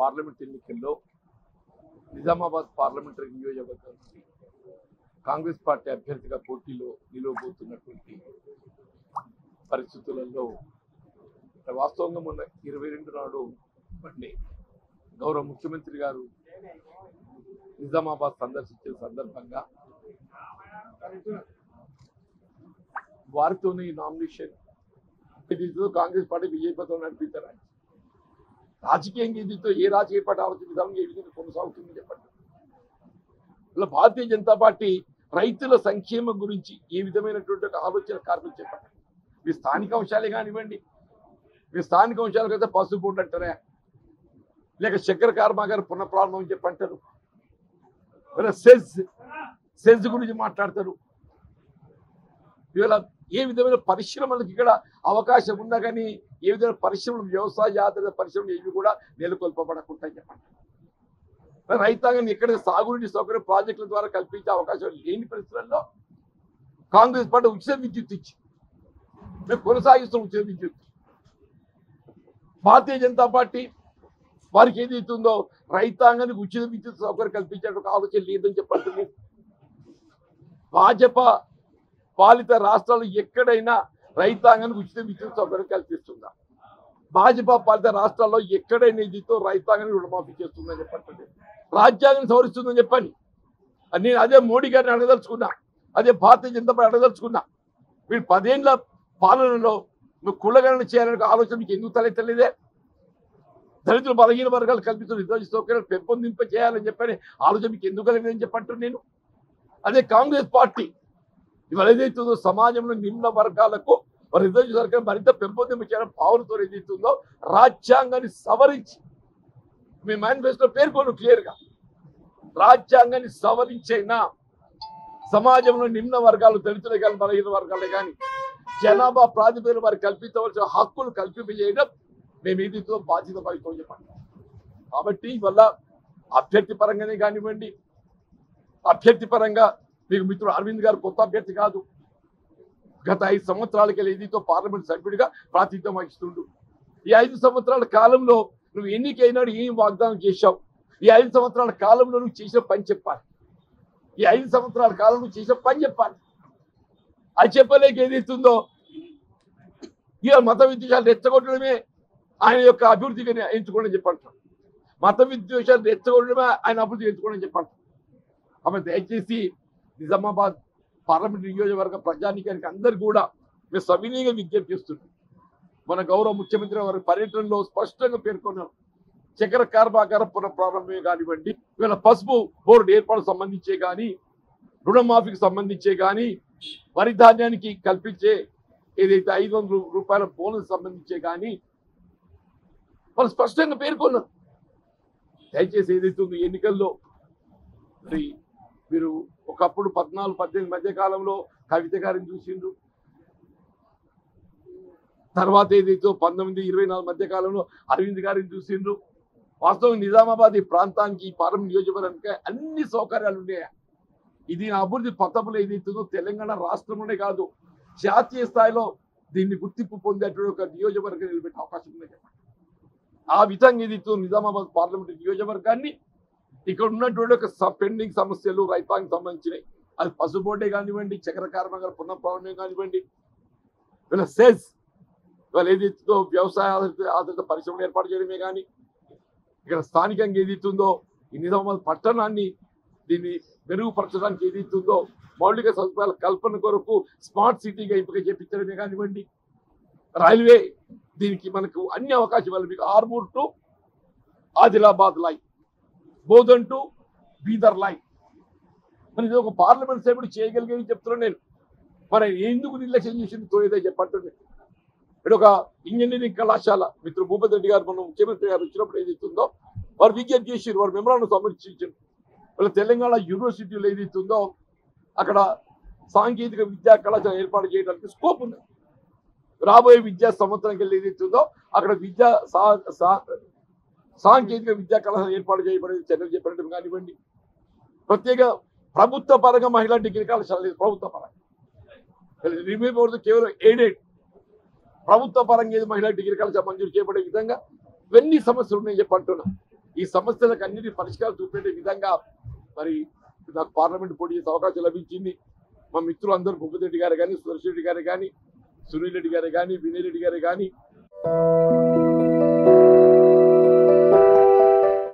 parliament ఎన్నికల్లో Nizamabad parliamentary నియోజకవర్గం నుండి కాంగ్రెస్ పార్టీ అభ్యర్థిగా పోటీలో నిలవబోతున్నటువంటి పరిస్థితులలో వాస్తవంగా మొన్న ఇరవై రెండు నాడు బండి గౌరవ ముఖ్యమంత్రి గారు నిజామాబాద్ సందర్శించిన సందర్భంగా వారితోనే ఈ నామినేషన్ దీంతో కాంగ్రెస్ పార్టీ బీజేపీతో నడిపించారు రాజకీయంగా దీంతో ఏ రాజకీయ పార్టీ ఆలోచన విధానం ఏ విధంగా కొనసాగుతుందని చెప్పండి ఇలా భారతీయ జనతా పార్టీ రైతుల సంక్షేమం గురించి ఏ విధమైనటువంటి ఒక ఆలోచన కార్మికులు చెప్పండి మీ స్థానిక అంశాలే కానివ్వండి మీ స్థానిక అంశాలు కదా పసుపు బోర్డు అంటారా లేక చక్కెర కర్మాగార పునఃప్రారంభం అని చెప్పి అంటారు లేదా సెజ్ సెజ్ గురించి మాట్లాడతారు ఇవాళ ఏ విధమైన పరిశ్రమలకు ఇక్కడ అవకాశం ఉన్నా కానీ ఏ విధమైన పరిశ్రమలు వ్యవసాయ ఆధారిత పరిశ్రమలు ఏవి కూడా నెలకొల్పబడకుండా చెప్పండి మరి రైతాంగాన్ని ఎక్కడ సాగునీటి సౌకర్యం ప్రాజెక్టుల ద్వారా కల్పించే అవకాశం లేని పరిస్థితుల్లో కాంగ్రెస్ పార్టీ ఉచిత విద్యుత్ ఇచ్చి మేము కొనసాగిస్తున్న ఉచిత విద్యుత్ భారతీయ జనతా పార్టీ వారికి ఏది ఇస్తుందో రైతాంగానికి ఉచిత విద్యుత్ సౌకర్యం కల్పించే ఒక ఆలోచన లేదని చెప్పంటుంది భాజపా పాలిత రాష్ట్రాలు ఎక్కడైనా రైతాంగానికి ఉచిత విద్యుత్ సౌకర్యం కల్పిస్తుందా భాజపా పాలిత రాష్ట్రాల్లో ఎక్కడైనా ఇదితో రైతాంగానికి రుణమాఫీ చేస్తుందని చెప్పండి రాజ్యాంగం సవరిస్తుందని చెప్పండి అది నేను అదే మోడీ గారిని అడగదలుచుకున్నా అదే భారతీయ జనతా పార్టీ అడగదలుచుకున్నా వీడు పదేళ్ల పాలనలో నువ్వు కులగణన చేయాలనే ఆలోచన మీకు ఎందుకు తలెత్తలేదే దళితులు బలహీన వర్గాలు కల్పిస్తున్న రిజర్వ్ సౌకర్యాలు పెంపొందింప చేయాలని చెప్పని ఆలోచన మీకు ఎందుకు కలిగిందని చెప్పంటున్నాను నేను అదే కాంగ్రెస్ పార్టీ ఇవాళ ఏదైతుందో సమాజంలో నిమ్న వర్గాలకు రిజర్వ్ సౌకర్యం మరింత పెంపొందింప చేయడం భావనతో ఏదైతుందో రాజ్యాంగాన్ని సవరించి మీ మేనిఫెస్టో పేర్కొను క్లియర్గా రాజ్యాంగాన్ని సవరించైనా సమాజంలో నిమ్న వర్గాలు దళితులే కానీ బలహీన వర్గాలే కానీ జనాభా ప్రాతిపదికన వారికి కల్పించవలసిన హక్కులు కల్పింపజేయడం మేము ఏదైతే బాధ్యత వహిస్తామని చెప్పండి కాబట్టి వల్ల అభ్యర్థి పరంగానే కానివ్వండి అభ్యర్థి పరంగా మీకు మిత్రుడు అరవింద్ గారు కొత్త అభ్యర్థి కాదు గత ఐదు సంవత్సరాలకి ఏదైతే పార్లమెంట్ సభ్యుడిగా ప్రాతినిధ్యం వహిస్తుండు ఈ ఐదు సంవత్సరాల కాలంలో నువ్వు ఎన్నికైనాడు ఏం వాగ్దానం చేశావు ఈ ఐదు సంవత్సరాల కాలంలో నువ్వు చేసిన పని చెప్పాలి ఈ ఐదు సంవత్సరాల కాలంలో నువ్వు చేసిన పని చెప్పాలి అది చెప్పలేక ఏదైతుందో ఇక మత విద్వేషాలు రెచ్చగొట్టడమే ఆయన యొక్క అభివృద్ధిగా ఎంచుకోండి చెప్పంటారు మత విద్వేషాలు రెచ్చగొట్టడమే ఆయన అభివృద్ధి ఎంచుకోండి చెప్పంటారు కాబట్టి దయచేసి నిజామాబాద్ పార్లమెంట్ నియోజకవర్గ ప్రజానికానికి అందరు కూడా మేము సవినీయంగా విజ్ఞప్తి చేస్తున్నాం మన గౌరవ ముఖ్యమంత్రి వారి పర్యటనలో స్పష్టంగా పేర్కొన్నాం చక్కెర కర్మాగార పునఃప్రారంభమే కానివ్వండి వీళ్ళ పసుపు బోర్డు ఏర్పాటు సంబంధించే కానీ రుణమాఫీకి సంబంధించే కానీ వరి ధాన్యానికి కల్పించే ఏదైతే ఐదు వందల రూపాయల బోనస్ సంబంధించే కానీ వాళ్ళు స్పష్టంగా పేర్కొన్నారు దయచేసి ఏదైతే ఉందో ఎన్నికల్లో మరి మీరు ఒకప్పుడు పద్నాలుగు పద్దెనిమిది మధ్య కాలంలో కవిత గారిని చూసిండ్రు తర్వాత ఏదైతే పంతొమ్మిది ఇరవై నాలుగు మధ్య కాలంలో అరవింద్ గారిని చూసిండ్రు వాస్తవం నిజామాబాద్ ఈ ప్రాంతానికి ఈ పార్లమెంట్ నియోజకవర్గానికి అన్ని సౌకర్యాలు ఉన్నాయి ఇది నా అభివృద్ధి పథములు ఏదైతుందో తెలంగాణ రాష్ట్రంలోనే కాదు జాతీయ స్థాయిలో దీన్ని గుర్తింపు పొందేటువంటి ఒక నియోజకవర్గం నిలబెట్టే అవకాశం ఉంది చెప్పండి ఆ విధంగా ఇది నిజామాబాద్ పార్లమెంట్ నియోజకవర్గాన్ని ఇక్కడ ఉన్నటువంటి ఒక స- పెండింగ్ సమస్యలు రైతాంగం సంబంధించినవి అది పసుబోర్డే కానివ్వండి చక్ర కర్మగారు పునఃప్రారంభం కానివ్వండి వీళ్ళ సెస్ వీళ్ళు ఏదైతుందో వ్యవసాయ ఆధారిత ఆధారిత పరిశ్రమలు ఏర్పాటు చేయడమే కానీ ఇక్కడ స్థానికంగా ఏదైతుందో ఈ నిజామాబాద్ పట్టణాన్ని దీన్ని మెరుగుపరచడానికి ఏదైతుందో మౌలిక సదుపాయాల కల్పన కొరకు స్మార్ట్ సిటీగా ఎంపిక చేపించడమే కానివ్వండి రైల్వే దీనికి మనకు అన్ని అవకాశాలు మీకు Armoor to Adilabad line Bodhan to Bidar line మరి ఇది ఒక పార్లమెంట్ సభ్యుడు చేయగలిగేది చెప్తున్నాను నేను మరి ఎందుకు నిర్లక్ష్యం చేసింది తోయేదే చెప్పంటుంది ఇక్కడ ఒక ఇంజనీరింగ్ కళాశాల మిత్రుడు భూపతి రెడ్డి గారు మన ముఖ్యమంత్రి గారు వచ్చినప్పుడు ఏదైతుందో వారు విజ్ఞప్తి చేసి వారు మెమరాను సమర్పించారు వాళ్ళ తెలంగాణ యూనివర్సిటీలో ఏదైతుందో అక్కడ సాంకేతిక విద్యా కళాశాల ఏర్పాటు చేయడానికి స్కోప్ ఉంది రాబోయే విద్యా సంవత్సరానికి వెళ్ళి ఏదైతుందో అక్కడ విద్యా సా- సా- సాంకేతిక విద్యా కళాశాల ఏర్పాటు చేయబడే చర్యలు చెప్పడం కానివ్వండి ప్రత్యేక ప్రభుత్వ పరంగా మహిళా డిగ్రీ కళాశాల లేదు ప్రభుత్వ పరంగా రిమూవ్ కేవలం ఎయిడెడ్ ప్రభుత్వ పరంగా ఏది మహిళా డిగ్రీ కళాశాల మంజూరు చేయబడే విధంగా ఇవన్నీ సమస్యలు ఉన్నాయి చెప్పి అంటున్నా ఈ సమస్యలకు అన్నిటి పరిష్కారం చూపెట్టే విధంగా మరి నాకు పార్లమెంట్ పోటీ చేసే అవకాశం లభించింది మా మిత్రులు అందరూ భూపతిరెడ్డి గారు కానీ సురేష్ రెడ్డి గారు కానీ సునీల్ రెడ్డి గారు కానీ వినయ్ రెడ్డి గారు కానీ